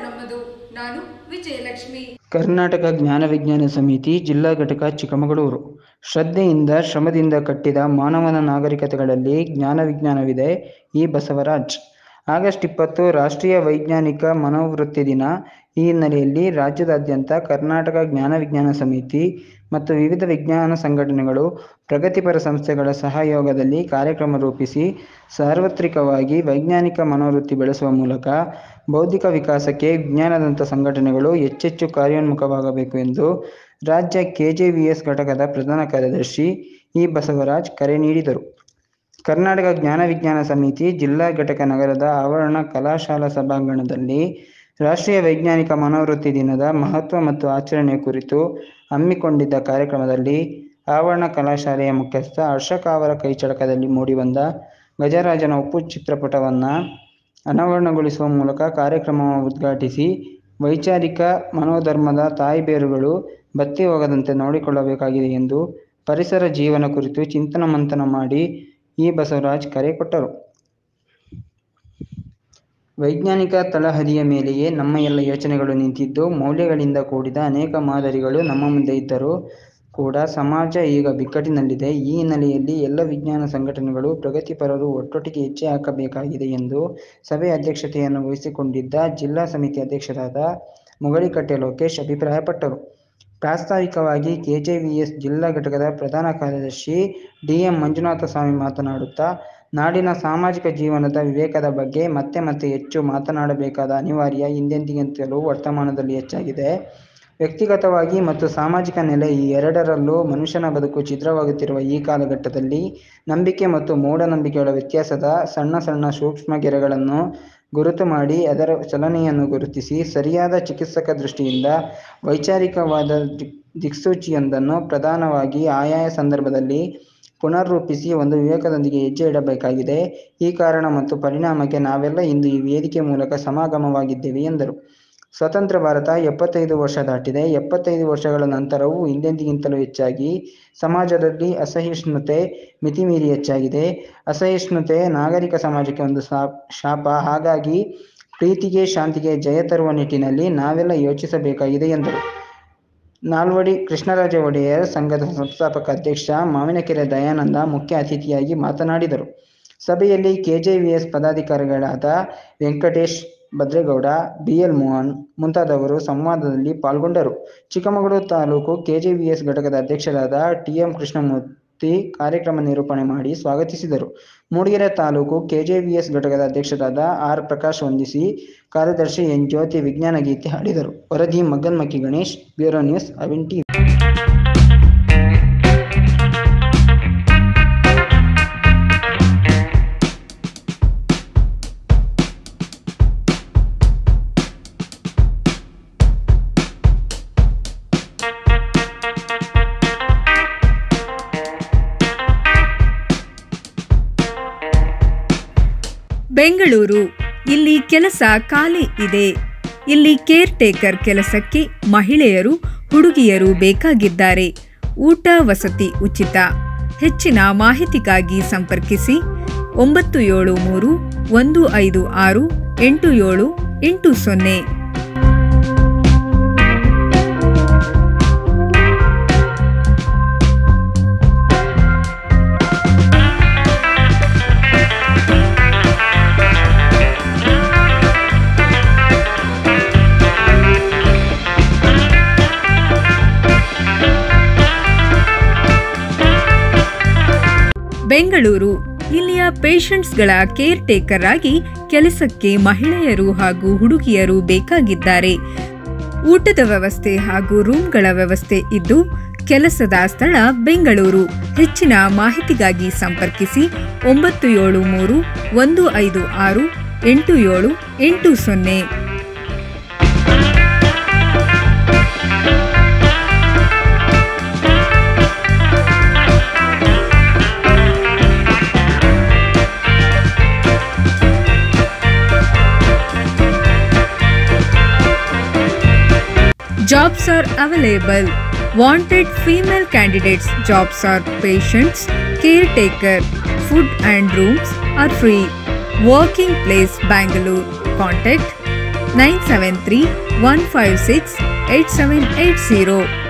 ನಮ್ಮದು ನಾನು ವಿಜಯಲಕ್ಷ್ಮಿ ಕರ್ನಾಟಕ ಜ್ಞಾನ ವಿಜ್ಞಾನ ಸಮಿತಿ ಜಿಲ್ಲಾ ಘಟಕ ಚಿಕ್ಕಮಗಳೂರು ಶ್ರದ್ಧೆಯಿಂದ ಶ್ರಮದಿಂದ ಕಟ್ಟಿದ ಮಾನವನ ನಾಗರಿಕತೆಗಳಲ್ಲಿ ಜ್ಞಾನ ವಿಜ್ಞಾನವಿದೆ ಈ ಬಸವರಾಜ್ ಆಗಸ್ಟ್ ಇಪ್ಪತ್ತು ರಾಷ್ಟ್ರೀಯ ವೈಜ್ಞಾನಿಕ ಮನೋವೃತ್ತಿ ದಿನ ಈ ಹಿನ್ನೆಲೆಯಲ್ಲಿ ರಾಜ್ಯದಾದ್ಯಂತ ಕರ್ನಾಟಕ ಜ್ಞಾನ ವಿಜ್ಞಾನ ಸಮಿತಿ ಮತ್ತು ವಿವಿಧ ವಿಜ್ಞಾನ ಸಂಘಟನೆಗಳು ಪ್ರಗತಿಪರ ಸಂಸ್ಥೆಗಳ ಸಹಯೋಗದಲ್ಲಿ ಕಾರ್ಯಕ್ರಮ ರೂಪಿಸಿ ಸಾರ್ವತ್ರಿಕವಾಗಿ ವೈಜ್ಞಾನಿಕ ಮನೋವೃತ್ತಿ ಬೆಳೆಸುವ ಮೂಲಕ ಬೌದ್ಧಿಕ ವಿಕಾಸಕ್ಕೆ ವಿಜ್ಞಾನದಂಥ ಸಂಘಟನೆಗಳು ಹೆಚ್ಚೆಚ್ಚು ಕಾರ್ಯೋನ್ಮುಖವಾಗಬೇಕು ಎಂದು ರಾಜ್ಯ ಕೆಜೆವಿಎಸ್ ಘಟಕದ ಪ್ರಧಾನ ಕಾರ್ಯದರ್ಶಿ ಇ ಬಸವರಾಜ್ ಕರೆ ನೀಡಿದರು ಕರ್ನಾಟಕ ಜ್ಞಾನ ವಿಜ್ಞಾನ ಸಮಿತಿ ಜಿಲ್ಲಾ ಘಟಕ ನಗರದ ಆವರಣ ಕಲಾಶಾಲಾ ಸಭಾಂಗಣದಲ್ಲಿ ರಾಷ್ಟ್ರೀಯ ವೈಜ್ಞಾನಿಕ ಮನೋವೃತ್ತಿ ದಿನದ ಮಹತ್ವ ಮತ್ತು ಆಚರಣೆ ಕುರಿತು ಹಮ್ಮಿಕೊಂಡಿದ್ದ ಕಾರ್ಯಕ್ರಮದಲ್ಲಿ ಆವರಣ ಕಲಾಶಾಲೆಯ ಮುಖ್ಯಸ್ಥ ಹರ್ಷಕ ಅವರ ಕೈಚಳಕದಲ್ಲಿ ಮೂಡಿಬಂದ ಗಜರಾಜನ ಉಪ್ಪು ಚಿತ್ರಪಟವನ್ನು ಅನಾವರಣಗೊಳಿಸುವ ಮೂಲಕ ಕಾರ್ಯಕ್ರಮವನ್ನು ಉದ್ಘಾಟಿಸಿ ವೈಚಾರಿಕ ಮನೋಧರ್ಮದ ತಾಯಿಬೇರುಗಳು ಬತ್ತಿ ಹೋಗದಂತೆ ನೋಡಿಕೊಳ್ಳಬೇಕಾಗಿದೆ ಎಂದು ಪರಿಸರ ಜೀವನ ಕುರಿತು ಚಿಂತನ ಮಂಥನ ಮಾಡಿ ಇ ಬಸವರಾಜ್ ಕರೆ ಕೊಟ್ಟರು ವೈಜ್ಞಾನಿಕ ತಳಹದಿಯ ಮೇಲೆಯೇ ನಮ್ಮ ಎಲ್ಲ ಯೋಚನೆಗಳು ನಿಂತಿದ್ದು ಮೌಲ್ಯಗಳಿಂದ ಕೂಡಿದ ಅನೇಕ ಮಾದರಿಗಳು ನಮ್ಮ ಮುಂದೆ ಇದ್ದರೂ ಕೂಡ ಸಮಾಜ ಈಗ ಬಿಕ್ಕಟ್ಟಿನಲ್ಲಿದೆ ಈ ಹಿನ್ನೆಲೆಯಲ್ಲಿ ಎಲ್ಲ ವಿಜ್ಞಾನ ಸಂಘಟನೆಗಳು ಪ್ರಗತಿಪರರು ಒಟ್ಟೊಟ್ಟಿಗೆ ಹೆಜ್ಜೆ ಹಾಕಬೇಕಾಗಿದೆ ಎಂದು ಸಭೆಯ ಅಧ್ಯಕ್ಷತೆಯನ್ನು ವಹಿಸಿಕೊಂಡಿದ್ದ ಜಿಲ್ಲಾ ಸಮಿತಿ ಅಧ್ಯಕ್ಷರಾದ ಮುಗಳಿಕಟ್ಟೆ ಲೋಕೇಶ್ ಅಭಿಪ್ರಾಯಪಟ್ಟರು ಪ್ರಾಸ್ತಾವಿಕವಾಗಿ ಕೆಜೆವಿಎಸ್ ಜಿಲ್ಲಾ ಘಟಕದ ಪ್ರಧಾನ ಕಾರ್ಯದರ್ಶಿ ಡಿಎಂ ಮಂಜುನಾಥ ಸ್ವಾಮಿ ಮಾತನಾಡುತ್ತಾ ನಾಡಿನ ಸಾಮಾಜಿಕ ಜೀವನದ ವಿವೇಕದ ಬಗ್ಗೆ ಮತ್ತೆ ಮತ್ತೆ ಹೆಚ್ಚು ಮಾತನಾಡಬೇಕಾದ ಅನಿವಾರ್ಯ ಹಿಂದೆಂದಿಗಿಂತಲೂ ವರ್ತಮಾನದಲ್ಲಿ ಹೆಚ್ಚಾಗಿದೆ ವ್ಯಕ್ತಿಗತವಾಗಿ ಮತ್ತು ಸಾಮಾಜಿಕ ನೆಲೆ ಈ ಎರಡರಲ್ಲೂ ಮನುಷ್ಯನ ಬದುಕು ಛಿದ್ರವಾಗುತ್ತಿರುವ ಈ ಕಾಲಘಟ್ಟದಲ್ಲಿ ನಂಬಿಕೆ ಮತ್ತು ಮೂಢನಂಬಿಕೆಗಳ ವ್ಯತ್ಯಾಸದ ಸಣ್ಣ ಸಣ್ಣ ಸೂಕ್ಷ್ಮ ಗೆರೆಗಳನ್ನು ಗುರುತು ಮಾಡಿ ಅದರ ಚಲನೆಯನ್ನು ಗುರುತಿಸಿ ಸರಿಯಾದ ಚಿಕಿತ್ಸಕ ದೃಷ್ಟಿಯಿಂದ ವೈಚಾರಿಕವಾದ ದಿಕ್ ದಿಕ್ಸೂಚಿಯೊಂದನ್ನು ಪ್ರಧಾನವಾಗಿ ಆಯಾಯ ಸಂದರ್ಭದಲ್ಲಿ ಪುನರ್ರೂಪಿಸಿ ಒಂದು ವಿವೇಕದೊಂದಿಗೆ ಹೆಜ್ಜೆ ಇಡಬೇಕಾಗಿದೆ ಈ ಕಾರಣ ಮತ್ತು ಪರಿಣಾಮಕ್ಕೆ ನಾವೆಲ್ಲ ಇಂದು ಈ ವೇದಿಕೆ ಮೂಲಕ ಸಮಾಗಮವಾಗಿದ್ದೇವೆ ಎಂದರು ಸ್ವತಂತ್ರ ಭಾರತ ಎಪ್ಪತ್ತೈದು ವರ್ಷ ದಾಟಿದೆ ಎಪ್ಪತ್ತೈದು ವರ್ಷಗಳ ನಂತರವೂ ಹಿಂದೆಂದಿಗಿಂತಲೂ ಹೆಚ್ಚಾಗಿ ಸಮಾಜದಲ್ಲಿ ಅಸಹಿಷ್ಣುತೆ ಮಿತಿಮೀರಿ ಹೆಚ್ಚಾಗಿದೆ ಅಸಹಿಷ್ಣುತೆ ನಾಗರಿಕ ಸಮಾಜಕ್ಕೆ ಒಂದು ಶಾಪ ಹಾಗಾಗಿ ಪ್ರೀತಿಗೆ ಶಾಂತಿಗೆ ಜಯ ತರುವ ನಿಟ್ಟಿನಲ್ಲಿ ನಾವೆಲ್ಲ ಯೋಚಿಸಬೇಕಾಗಿದೆ ಎಂದರು ನಾಲ್ವಡಿ ಕೃಷ್ಣರಾಜ ಒಡೆಯರ್ ಸಂಘದ ಸಂಸ್ಥಾಪಕ ಅಧ್ಯಕ್ಷ ಮಾವಿನಕೆರೆ ದಯಾನಂದ ಮುಖ್ಯ ಅತಿಥಿಯಾಗಿ ಮಾತನಾಡಿದರು ಸಭೆಯಲ್ಲಿ ಕೆಜೆವಿಎಸ್ ಪದಾಧಿಕಾರಿಗಳಾದ ವೆಂಕಟೇಶ್ ಭದ್ರೇಗೌಡ ಬಿಎಲ್ ಮೋಹನ್ ಮುಂತಾದವರು ಸಂವಾದದಲ್ಲಿ ಪಾಲ್ಗೊಂಡರು ಚಿಕ್ಕಮಗಳೂರು ತಾಲೂಕು ಕೆಜೆವಿಎಸ್ ಘಟಕದ ಅಧ್ಯಕ್ಷರಾದ ಟಿಎಂ ಕೃಷ್ಣಮೂರ್ತಿ ಕಾರ್ಯಕ್ರಮ ನಿರೂಪಣೆ ಮಾಡಿ ಸ್ವಾಗತಿಸಿದರು ಮೂಡಿಗೆರೆ ತಾಲೂಕು ಕೆಜೆವಿಎಸ್ ಘಟಕದ ಅಧ್ಯಕ್ಷರಾದ ಆರ್ ಪ್ರಕಾಶ್ ವಂದಿಸಿ ಕಾರ್ಯದರ್ಶಿ ಎನ್ ಜ್ಯೋತಿ ವಿಜ್ಞಾನ ಗೀತೆ ಹಾಡಿದರು ವರದಿ Magganmakki Ganesh bureau news Avin TV Bengaluru ಇಲ್ಲಿ ಕೆಲಸ ಖಾಲಿ ಇದೆ ಇಲ್ಲಿ ಕೇರ್ ಟೇಕರ್ ಕೆಲಸಕ್ಕೆ ಮಹಿಳೆಯರು ಹುಡುಗಿಯರು ಬೇಕಾಗಿದ್ದಾರೆ ಊಟ ವಸತಿ ಉಚಿತ ಹೆಚ್ಚಿನ ಮಾಹಿತಿಗಾಗಿ ಸಂಪರ್ಕಿಸಿ ಒಂಬತ್ತು ಏಳು ಮೂರು ಒಂದು ಐದು ಆರು ಎಂಟು ಏಳು ಎಂಟು ಸೊನ್ನೆ ಬೆಂಗಳೂರು ಇಲ್ಲಿಯ ಪೇಷಂಟ್ಸ್ಗಳ ಕೇರ್ ಟೇಕರ್ ಆಗಿ ಕೆಲಸಕ್ಕೆ ಮಹಿಳೆಯರು ಹಾಗೂ ಹುಡುಗಿಯರು ಬೇಕಾಗಿದ್ದಾರೆ ಊಟದ ವ್ಯವಸ್ಥೆ ಹಾಗೂ ರೂಮ್ಗಳ ವ್ಯವಸ್ಥೆ ಇದ್ದು ಕೆಲಸದ ಸ್ಥಳ ಬೆಂಗಳೂರು ಹೆಚ್ಚಿನ ಮಾಹಿತಿಗಾಗಿ ಸಂಪರ್ಕಿಸಿ ಒಂಬತ್ತು ಏಳು ಮೂರು ಒಂದು ಐದು ಆರು ಎಂಟು ಏಳು ಎಂಟು ಸೊನ್ನೆ Jobs are available. Wanted female candidates. Jobs are patients, caretaker, food and rooms are free. Working place Bangalore. Contact nine seven three one five six eight seven eight zero